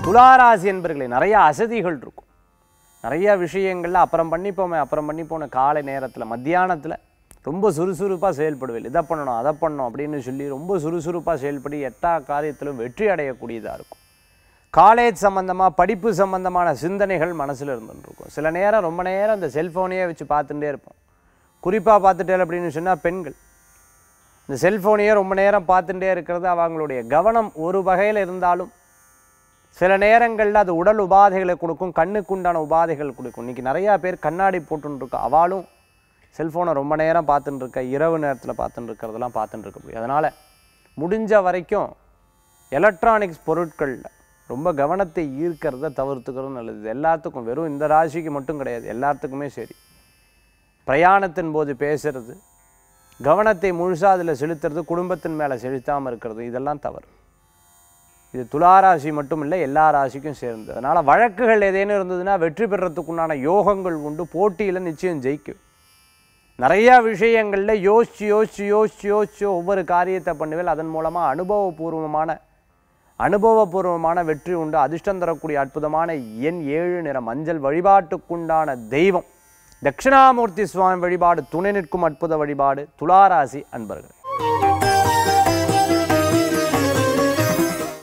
துளாராசி என்பர்களே நிறைய அசதிகள் இருக்கும் நிறைய விஷயங்கள்ல அப்புறம் பண்ணிப்போமே அப்புறம் பண்ணிப்போன காலை நேரத்தில் மத்தியானத்தில் ரொம்ப சுறுசுறுப்பாக செயல்படுவேன் இதை பண்ணணும் அதை பண்ணணும் அப்படின்னு சொல்லி ரொம்ப சுறுசுறுப்பாக செயல்படி எட்டா காரியத்திலும் வெற்றி அடையக்கூடியதாக இருக்கும் காலேஜ் சம்மந்தமாக படிப்பு சம்மந்தமான சிந்தனைகள் மனசில் இருந்துருக்கும் சில நேரம் ரொம்ப நேரம் இந்த செல்ஃபோனையே வச்சு பார்த்துட்டே இருப்போம் குறிப்பாக பார்த்துட்டேன் அப்படின்னு சொன்னால் பெண்கள் இந்த செல்ஃபோனையே ரொம்ப நேரம் பார்த்துட்டே இருக்கிறது அவங்களுடைய கவனம் ஒரு வகையில் இருந்தாலும் சில நேரங்களில் அது உடல் உபாதைகளை கொடுக்கும் கண்ணுக்கு உண்டான உபாதைகள் கொடுக்கும் இன்றைக்கி நிறையா பேர் கண்ணாடி போட்டுன்னு இருக்கா அவளும் செல்ஃபோனை ரொம்ப நேரம் பார்த்துட்டு இருக்க இரவு நேரத்தில் பார்த்துட்டு இருக்கிறதெல்லாம் பார்த்துட்டு இருக்க முடியும் அதனால் முடிஞ்ச வரைக்கும் எலக்ட்ரானிக்ஸ் பொருட்களில் ரொம்ப கவனத்தை ஈர்க்கிறத தவிர்த்துக்கிறது நல்லது இது எல்லாத்துக்கும் வெறும் இந்த ராசிக்கு மட்டும் கிடையாது எல்லாத்துக்குமே சரி பிரயாணத்தின் போது பேசுறது கவனத்தை முழுசாக அதில் செலுத்துறது குடும்பத்தின் மேலே செலுத்தாமல் இருக்கிறது இதெல்லாம் தவறு இது துளாராசி மட்டும் இல்லை எல்லா ராசிக்கும் சேர்ந்து அதனால் வழக்குகள் ஏதேனும் இருந்ததுன்னா வெற்றி பெறத்துக்குண்டான யோகங்கள் உண்டு போட்டியில் நிச்சயம் ஜெயிக்கும் நிறையா விஷயங்களில் யோசிச்சு யோசிச்சு யோசிச்சு யோசிச்சு ஒவ்வொரு காரியத்தை பண்ணுவேன் அதன் மூலமாக அனுபவபூர்வமான அனுபவபூர்வமான வெற்றி உண்டு அதிர்ஷ்டம் தரக்கூடிய அற்புதமான எண் ஏழு நிற மஞ்சள் வழிபாட்டுக்குண்டான தெய்வம் தட்சிணாமூர்த்தி சுவாமி வழிபாடு துணை நிற்கும் அற்புத வழிபாடு துளாராசி அன்பர்கள்